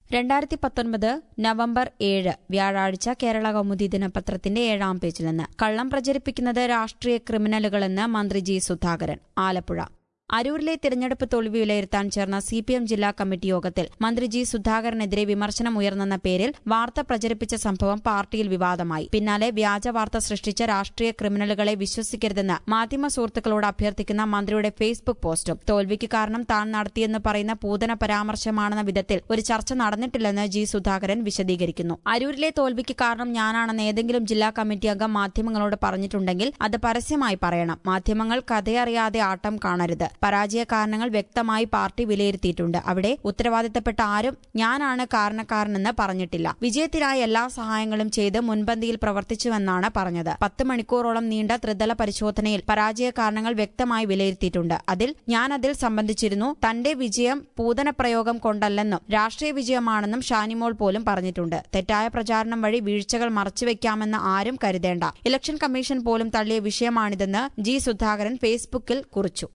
രണ്ടായിരത്തി പത്തൊൻപത് നവംബർ ഏഴ് വ്യാഴാഴ്ച കേരള കൗമുദി ദിനപത്രത്തിന്റെ ഏഴാം പേജിൽ നിന്ന് കള്ളം പ്രചരിപ്പിക്കുന്നത് രാഷ്ട്രീയ ക്രിമിനലുകളെന്ന് മന്ത്രി ജി സുധാകരൻ ആലപ്പുഴ അരൂരിലെ തിരഞ്ഞെടുപ്പ് തോൽവി വിലയിരുത്താൻ ചേർന്ന സി പി എം ജില്ലാ കമ്മിറ്റി യോഗത്തിൽ മന്ത്രി ജി സുധാകരനെതിരെ വിമർശനം ഉയർന്നെന്ന പേരിൽ വാർത്ത പ്രചരിപ്പിച്ച സംഭവം പാർട്ടിയിൽ വിവാദമായി പിന്നാലെ വ്യാജ വാർത്ത സൃഷ്ടിച്ച രാഷ്ട്രീയ ക്രിമിനലുകളെ വിശ്വസിക്കരുതെന്ന് മാധ്യമ സുഹൃത്തുക്കളോട് അഭ്യർത്ഥിക്കുന്ന മന്ത്രിയുടെ ഫേസ്ബുക്ക് പോസ്റ്റും തോൽവിക്ക് കാരണം താൻ നടത്തിയെന്ന് പറയുന്ന പൂതന പരാമർശമാണെന്ന വിധത്തിൽ ഒരു ചർച്ച നടന്നിട്ടില്ലെന്ന് ജി സുധാകരൻ വിശദീകരിക്കുന്നു അരൂരിലെ തോൽവിക്ക് കാരണം ഞാനാണെന്ന് ഏതെങ്കിലും ജില്ലാ കമ്മിറ്റി അംഗം മാധ്യമങ്ങളോട് പറഞ്ഞിട്ടുണ്ടെങ്കിൽ അത് പരസ്യമായി പറയണം മാധ്യമങ്ങൾ കഥയറിയാതെ ആട്ടം കാണരുത് പരാജയ കാരണങ്ങൾ വ്യക്തമായി പാർട്ടി വിലയിരുത്തിയിട്ടുണ്ട് അവിടെ ഉത്തരവാദിത്തപ്പെട്ട ആരും ഞാനാണ് കാരണക്കാരനെന്ന് പറഞ്ഞിട്ടില്ല വിജയത്തിനായി എല്ലാ സഹായങ്ങളും ചെയ്ത് മുൻപന്തിയിൽ പ്രവർത്തിച്ചുവെന്നാണ് പറഞ്ഞത് പത്ത് മണിക്കൂറോളം നീണ്ട ത്രിതല പരിശോധനയിൽ പരാജയ കാരണങ്ങൾ വ്യക്തമായി വിലയിരുത്തിയിട്ടുണ്ട് അതിൽ ഞാൻ അതിൽ സംബന്ധിച്ചിരുന്നു തന്റെ വിജയം പൂതന പ്രയോഗം കൊണ്ടല്ലെന്നും രാഷ്ട്രീയ വിജയമാണെന്നും ഷാനിമോൾ പോലും പറഞ്ഞിട്ടുണ്ട് തെറ്റായ പ്രചാരണം വഴി വീഴ്ചകൾ മറച്ചുവെക്കാമെന്ന് ആരും കരുതേണ്ട ഇലക്ഷൻ കമ്മീഷൻ പോലും തള്ളിയ വിഷയമാണിതെന്ന് ജി സുധാകരൻ ഫേസ്ബുക്കിൽ കുറിച്ചു